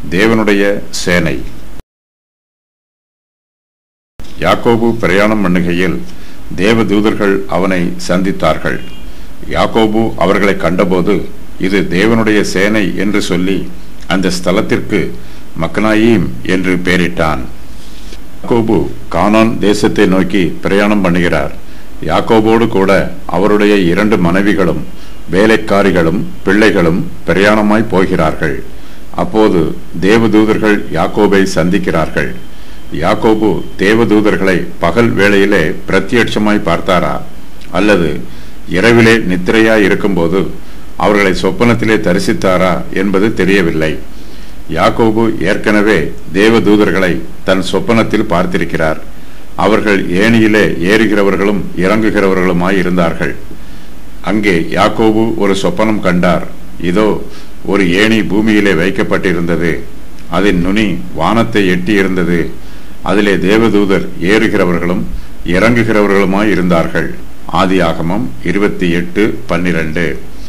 தேவனுடைய சேனை யாக்கோபு பிரயாணம் பண்ணுகையில் தேவதூதர்கள் அவனை சந்தித்தார்கள் யாக்கோபு அவர்களை கண்டபோது இது தேவனுடைய சேனை என்று சொல்லி அந்த ஸ்தலத்திற்கு மக்னாயீம் என்று பெயரிட்டான் யாக்கோபு கானான் தேசத்தை நோக்கி பிரயாணம் பண்ணுகிறார் யாக்கோபோடு கூட அவருடைய இரண்டு மனைவிகளும் வேலைக்காரிகளும் பிள்ளைகளும் பிரயாணமாய் போகிறார்கள் அப்போது தேவதூதர்கள் யாக்கோபை சந்திக்கிறார்கள் யாக்கோபு தேவதூதர்களை பகல் வேளையிலே பிரத்யட்சமாய் பார்த்தாரா அல்லது இரவிலே நித்திரையாய் இருக்கும்போது அவர்களை சொப்பனத்திலே தரிசித்தாரா என்பது தெரியவில்லை யாக்கோபு ஏற்கனவே தேவதூதர்களை தன் சொப்பனத்தில் பார்த்திருக்கிறார் அவர்கள் ஏணியிலே ஏறுகிறவர்களும் இறங்குகிறவர்களுமாய் இருந்தார்கள் அங்கே யாக்கோபு ஒரு சொப்பனம் கண்டார் இதோ ஒரு ஏணி பூமியிலே வைக்கப்பட்டிருந்தது அதன் நுனி வானத்தை எட்டி இருந்தது அதிலே தேவதூதர் ஏறுகிறவர்களும் இறங்குகிறவர்களுமாய் இருந்தார்கள் ஆதியாகமம் இருபத்தி எட்டு பன்னிரண்டு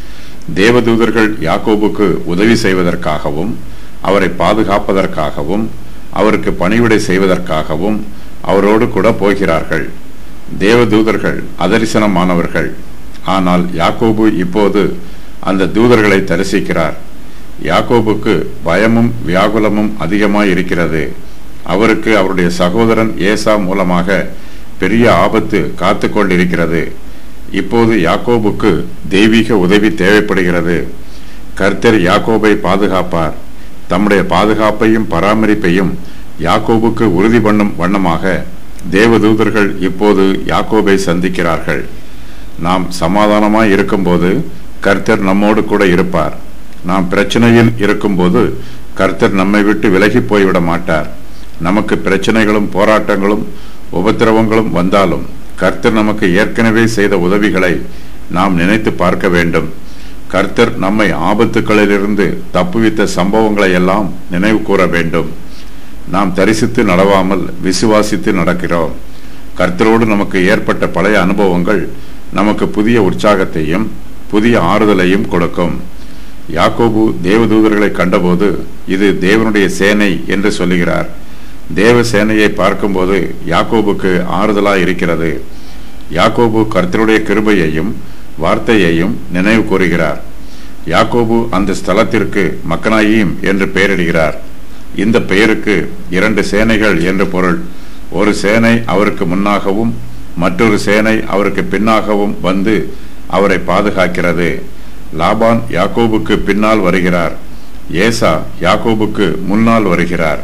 தேவதூதர்கள் யாக்கோபுக்கு உதவி செய்வதற்காகவும் அவரை பாதுகாப்பதற்காகவும் அவருக்கு பணிவிடை செய்வதற்காகவும் அவரோடு கூட போகிறார்கள் தேவதூதர்கள் அதரிசனமானவர்கள் ஆனால் யாக்கோபு இப்போது அந்த தூதர்களை தரிசிக்கிறார் யாக்கோபுக்கு பயமும் வியாகுலமும் அதிகமாய் இருக்கிறது அவருக்கு அவருடைய சகோதரன் ஏசா மூலமாக பெரிய ஆபத்து காத்து கொண்டிருக்கிறது இப்போது யாக்கோபுக்கு தெய்வீக உதவி தேவைப்படுகிறது கர்த்தர் யாக்கோபை பாதுகாப்பார் தம்முடைய பாதுகாப்பையும் பராமரிப்பையும் யாக்கோபுக்கு உறுதி பண்ணும் வண்ணமாக தேவதூதர்கள் இப்போது யாக்கோபை சந்திக்கிறார்கள் நாம் சமாதானமாய் இருக்கும்போது கர்த்தர் நம்மோடு கூட இருப்பார் நாம் பிரச்சனையில் இருக்கும்போது கர்த்தர் நம்மை விட்டு விலகி போய்விட மாட்டார் நமக்கு பிரச்சனைகளும் போராட்டங்களும் உபத்திரவங்களும் வந்தாலும் கர்த்தர் நமக்கு ஏற்கனவே செய்த உதவிகளை நாம் நினைத்து பார்க்க வேண்டும் கர்த்தர் நம்மை ஆபத்துக்களிலிருந்து தப்புவித்த சம்பவங்களை எல்லாம் நினைவு கூற வேண்டும் நாம் தரிசித்து நடவாமல் விசுவாசித்து நடக்கிறோம் கர்த்தரோடு நமக்கு ஏற்பட்ட பழைய அனுபவங்கள் நமக்கு புதிய உற்சாகத்தையும் புதிய ஆறுதலையும் கொடுக்கும் யாக்கோபு தேவதூதர்களை கண்டபோது இது தேவனுடைய சேனை என்று சொல்லுகிறார் தேவ சேனையை பார்க்கும்போது யாக்கோபுக்கு ஆறுதலாய் இருக்கிறது யாக்கோபு கர்த்தருடைய கிருபையையும் வார்த்தையையும் நினைவு கூறுகிறார் யாக்கோபு அந்த ஸ்தலத்திற்கு மக்கனாயீம் என்று பெயரிடுகிறார் இந்த பெயருக்கு இரண்டு சேனைகள் என்று பொருள் ஒரு சேனை அவருக்கு முன்னாகவும் மற்றொரு சேனை அவருக்கு பின்னாகவும் வந்து அவரை பாதுகாக்கிறது லாபான் யாக்கோபுக்கு பின்னால் வருகிறார் ஏசா யாக்கோபுக்கு முன்னால் வருகிறார்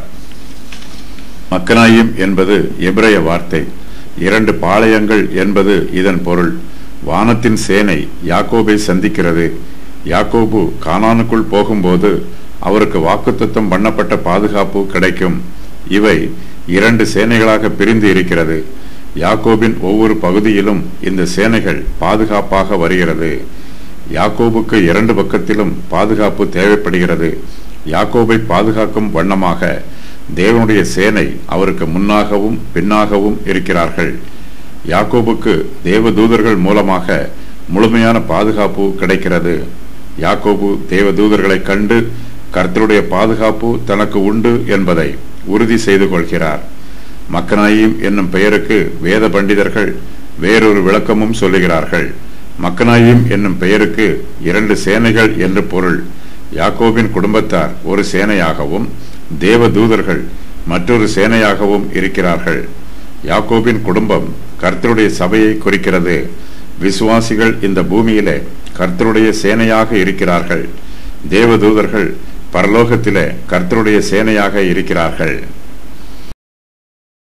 மக்கனாயிம் என்பது எபிரய வார்த்தை இரண்டு பாளையங்கள் என்பது இதன் பொருள் வானத்தின் சேனை யாக்கோபை சந்திக்கிறது யாக்கோபு கானானுக்குள் போகும்போது அவருக்கு வாக்குத்தத்தம் பண்ணப்பட்ட பாதுகாப்பு கிடைக்கும் இவை இரண்டு சேனைகளாக பிரிந்து இருக்கிறது யாக்கோபின் ஒவ்வொரு பகுதியிலும் இந்த சேனைகள் பாதுகாப்பாக வருகிறது யாக்கோபுக்கு இரண்டு பக்கத்திலும் பாதுகாப்பு தேவைப்படுகிறது யாக்கோபை பாதுகாக்கும் வண்ணமாக தேவனுடைய சேனை அவருக்கு முன்னாகவும் பின்னாகவும் இருக்கிறார்கள் யாக்கோபுக்கு தேவதூதர்கள் மூலமாக முழுமையான பாதுகாப்பு கிடைக்கிறது யாக்கோபு தேவதூதர்களை கண்டு கர்த்தருடைய பாதுகாப்பு தனக்கு உண்டு என்பதை உறுதி செய்து கொள்கிறார் மக்கனாயிம் என்னும் பெயருக்கு வேத பண்டிதர்கள் வேறொரு விளக்கமும் சொல்லுகிறார்கள் மக்கனாயிம் என்னும் பெயருக்கு இரண்டு சேனைகள் என்று பொருள் யாக்கோபின் குடும்பத்தார் ஒரு சேனையாகவும் தேவதூதர்கள் மற்றொரு சேனையாகவும் இருக்கிறார்கள் யாக்கோபின் குடும்பம் கர்த்தருடைய சபையை குறிக்கிறது விசுவாசிகள் இந்த பூமியிலே கர்த்தருடைய சேனையாக இருக்கிறார்கள் தேவதூதர்கள் பரலோகத்திலே கர்த்தருடைய சேனையாக இருக்கிறார்கள்